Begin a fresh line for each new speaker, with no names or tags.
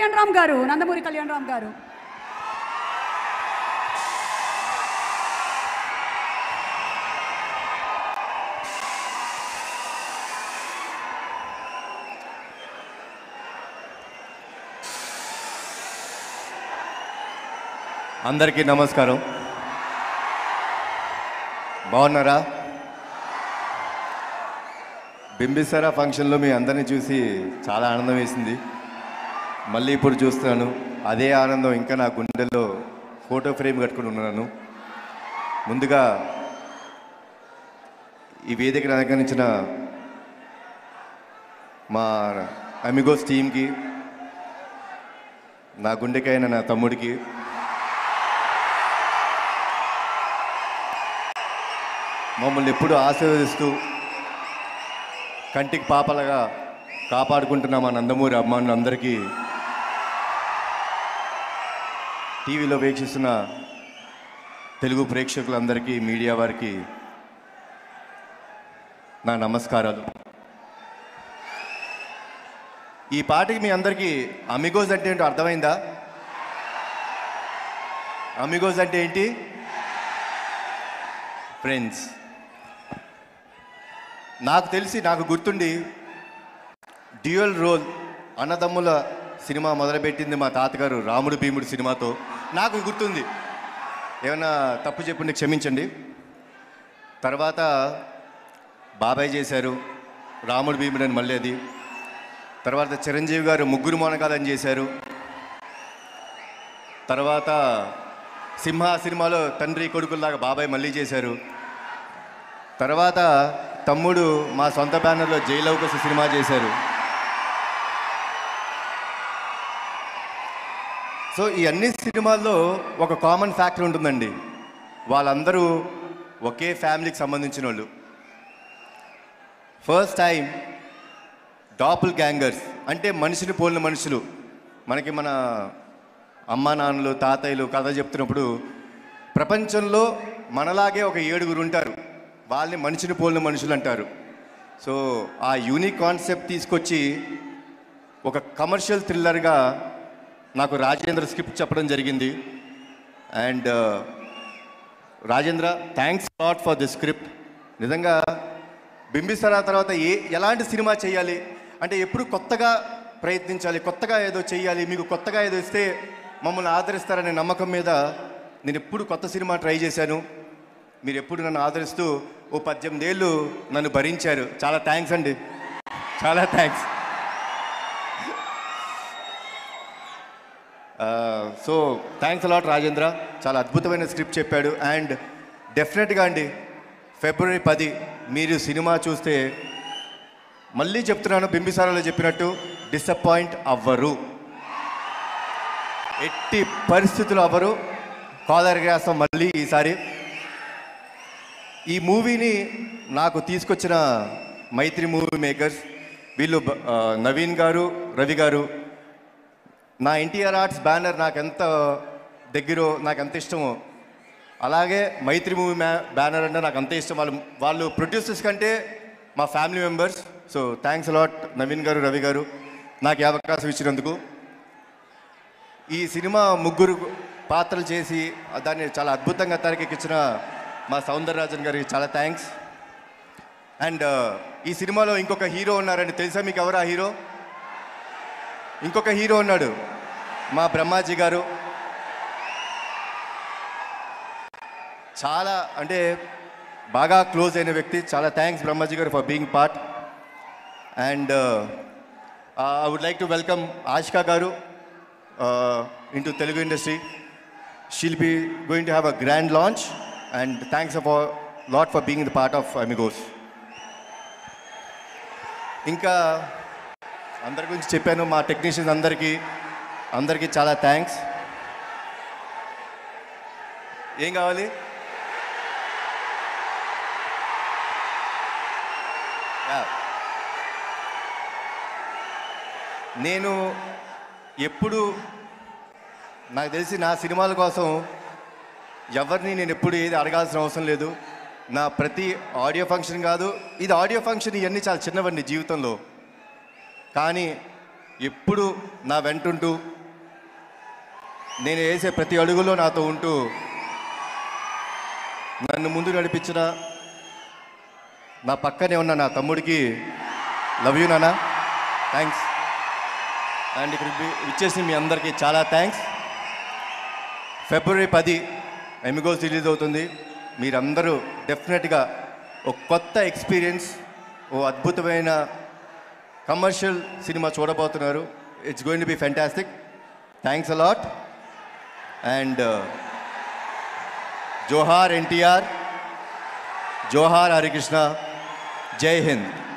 కళ్యాణ్ రామ్ గారు నందమూరి కళ్యాణ్ రామ్ గారు
అందరికీ నమస్కారం బాగున్నారా బింబిసారా ఫంక్షన్లో మీ అందరిని చూసి చాలా ఆనందం వేసింది మళ్ళీ ఇప్పుడు చూస్తున్నాను అదే ఆనందం ఇంకా నా గుండెల్లో ఫోటో ఫ్రేమ్ కట్టుకుని ఉన్నాను ముందుగా ఈ వేదికను అలంకరించిన మా అమిగోస్ టీంకి నా గుండెకైన నా తమ్ముడికి మమ్మల్ని ఎప్పుడు ఆశీర్వదిస్తూ కంటికి పాపలుగా కాపాడుకుంటున్న మా నందమూరి అమ్మానులందరికీ టీవీలో వీక్షిస్తున్న తెలుగు ప్రేక్షకులందరికీ మీడియా వారికి నా నమస్కారాలు ఈ పాటకి మీ అందరికీ అమిగోస్ అంటే ఏంటో అర్థమైందా అమిగోస్ అంటే ఏంటి ఫ్రెండ్స్ నాకు తెలిసి నాకు గుర్తుండి డ్యూయల్ రోల్ అన్నదమ్ముల సినిమా మొదలుపెట్టింది మా తాతగారు రాముడు భీముడు సినిమాతో నాకు గుర్తుంది ఏమన్నా తప్పు చెప్పుండి క్షమించండి తర్వాత బాబాయ్ చేశారు రాముడు భీముడు అని మళ్ళీ అది తర్వాత చిరంజీవి గారు ముగ్గురు మోనకాలని చేశారు తర్వాత సింహ సినిమాలో తండ్రి కొడుకుల్లాగా బాబాయ్ మళ్ళీ చేశారు తర్వాత తమ్ముడు మా సొంత బ్యానర్లో జైలవకస సినిమా చేశారు సో ఈ అన్ని సినిమాల్లో ఒక కామన్ ఫ్యాక్టర్ ఉంటుందండి వాళ్ళందరూ ఒకే ఫ్యామిలీకి సంబంధించిన వాళ్ళు ఫస్ట్ టైం డాపుల్ గ్యాంగర్స్ అంటే మనిషిని పోలిన మనుషులు మనకి మన అమ్మా నాన్నలు తాతయ్యలు కథ చెప్తున్నప్పుడు ప్రపంచంలో మనలాగే ఒక ఏడుగురు ఉంటారు వాళ్ళని మనిషిని పోలిన మనుషులు అంటారు సో ఆ యూనిక్ కాన్సెప్ట్ తీసుకొచ్చి ఒక కమర్షియల్ థ్రిల్లర్గా నాకు రాజేంద్ర స్క్రిప్ట్ చెప్పడం జరిగింది and Rajendra thanks lot for the script నిజంగా బింబిస్తారా తర్వాత ఏ ఎలాంటి సినిమా చేయాలి అంటే ఎప్పుడు కొత్తగా ప్రయత్నించాలి కొత్తగా ఏదో చేయాలి మీకు కొత్తగా ఏదో ఇస్తే మమ్మల్ని ఆదరిస్తారనే నమ్మకం మీద నేను ఎప్పుడు కొత్త సినిమా ట్రై చేశాను మీరు ఎప్పుడు నన్ను ఆదరిస్తూ ఓ పద్దెనిమిది ఏళ్ళు నన్ను భరించారు చాలా థ్యాంక్స్ అండి చాలా thanks so thanks a lot Rajendra చాలా అద్భుతమైన స్క్రిప్ట్ చెప్పాడు అండ్ డెఫినెట్గా అండి ఫిబ్రవరి పది మీరు సినిమా చూస్తే మళ్ళీ చెప్తున్నాను బింబిసారాలో చెప్పినట్టు డిసప్పాయింట్ అవ్వరు ఎట్టి పరిస్థితులు అవ్వరు కాదరగ్రాసం మళ్ళీ ఈసారి ఈ మూవీని నాకు తీసుకొచ్చిన మైత్రి మూవీ మేకర్స్ వీళ్ళు బ- ఆ, నవీన్ గారు రవి గారు నా ఎన్టీఆర్ ఆర్ట్స్ బ్యానర్ నాకు ఎంత దగ్గరో నాకు ఎంత ఇష్టమో అలాగే మైత్రి మూవీ మ్యా బ్యానర్ అంటే నాకు అంత ఇష్టం వాళ్ళు వాళ్ళు ప్రొడ్యూసర్స్ కంటే మా family members so thanks a lot Naveen garu Ravi గారు నాకు ఈ అవకాశం ఇచ్చినందుకు ఈ సినిమా ముగ్గురు పాత్రలు చేసి దాన్ని చాలా అద్భుతంగా తెరకెక్కించిన మా సౌందరరాజన్ గారికి చాలా థ్యాంక్స్ అండ్ ఈ సినిమాలో ఇంకొక హీరో ఉన్నారండి తెలుసా మీకు ఎవరా హీరో ఇంకొక హీరో ఉన్నాడు మా బ్రహ్మాజీ గారు చాలా అంటే బాగా క్లోజ్ అయిన వ్యక్తి చాలా thanks Brahmaji garu for being part and I would like to welcome Ashika garu into Telugu industry she'll be going to have a grand launch and thanks for lot for being the part of Amigos ఇంకా అందరి గురించి చెప్పాను మా టెక్నీషియన్స్ అందరికీ అందరికీ చాలా థ్యాంక్స్ ఏం కావాలి Yeah. నేను ఎప్పుడు నాకు తెలిసి నా సినిమాల కోసం ఎవరిని నేను ఎప్పుడు ఏది అడగాల్సిన అవసరం లేదు నా ప్రతి ఆడియో ఫంక్షన్ కాదు ఇది ఆడియో ఫంక్షన్ ఇవన్నీ చాలా చిన్నవండి జీవితంలో కానీ ఎప్పుడు నా వెంటుంటూ నేను వేసే ప్రతి అడుగులో నాతో ఉంటూ నన్ను ముందు నడిపించిన నా పక్కనే ఉన్న నా తమ్ముడికి లవ్ యూ నాన్న థ్యాంక్స్ అండ్ ఇక్కడ ఇచ్చేసి మీ అందరికీ చాలా థ్యాంక్స్ ఫిబ్రవరి పది ఎమిగోస్ రిలీజ్ అవుతుంది మీరందరూ డెఫినెట్గా ఒక కొత్త ఎక్స్పీరియన్స్ ఓ అద్భుతమైన కమర్షియల్ సినిమా చూడబోతున్నారు it's going to be fantastic thanks a lot and జోహార్ ఎన్టీఆర్ జోహార్ హరికృష్ణ జై హింద్